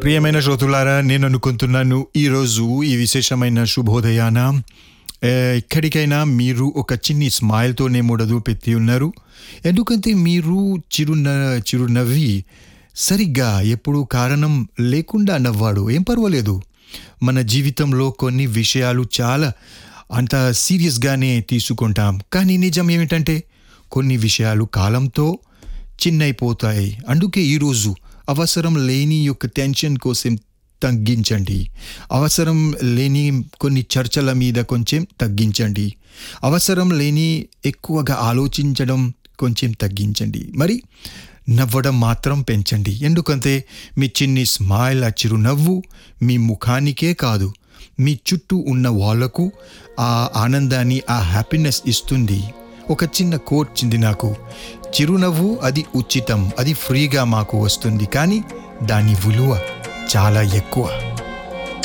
ప్రియమైన శ్రోతులారా నేను అనుకుంటున్నాను ఈరోజు ఈ విశేషమైన శుభోదయాన ఏ, ఎక్కడికైనా మీరు ఒక చిన్ని స్మైల్తోనే మొదలు పెట్టి ఉన్నారు ఎందుకంటే మీరు చిరున చిరునవ్వి సరిగ్గా ఎప్పుడు కారణం లేకుండా నవ్వాడు ఏం పర్వాలేదు మన జీవితంలో కొన్ని విషయాలు చాలా అంత సీరియస్గానే తీసుకుంటాం కానీ నిజం ఏమిటంటే కొన్ని విషయాలు కాలంతో చిన్నైపోతాయి అందుకే ఈరోజు అవసరం లేని యొక్క టెన్షన్ కోసం తగ్గించండి అవసరం లేని కొన్ని చర్చల మీద కొంచెం తగ్గించండి అవసరం లేని ఎక్కువగా ఆలోచించడం కొంచెం తగ్గించండి మరి నవ్వడం మాత్రం పెంచండి ఎందుకంటే మీ చిన్ని స్మైల్ ఆ చిరునవ్వు మీ ముఖానికే కాదు మీ చుట్టూ ఉన్న వాళ్లకు ఆ ఆనందాన్ని ఆ హ్యాపీనెస్ ఇస్తుంది ఒక చిన్న కోట్ చింది నాకు చిరునవ్వు అది ఉచితం అది ఫ్రీగా మాకు వస్తుంది కానీ దాని విలువ చాలా ఎక్కువ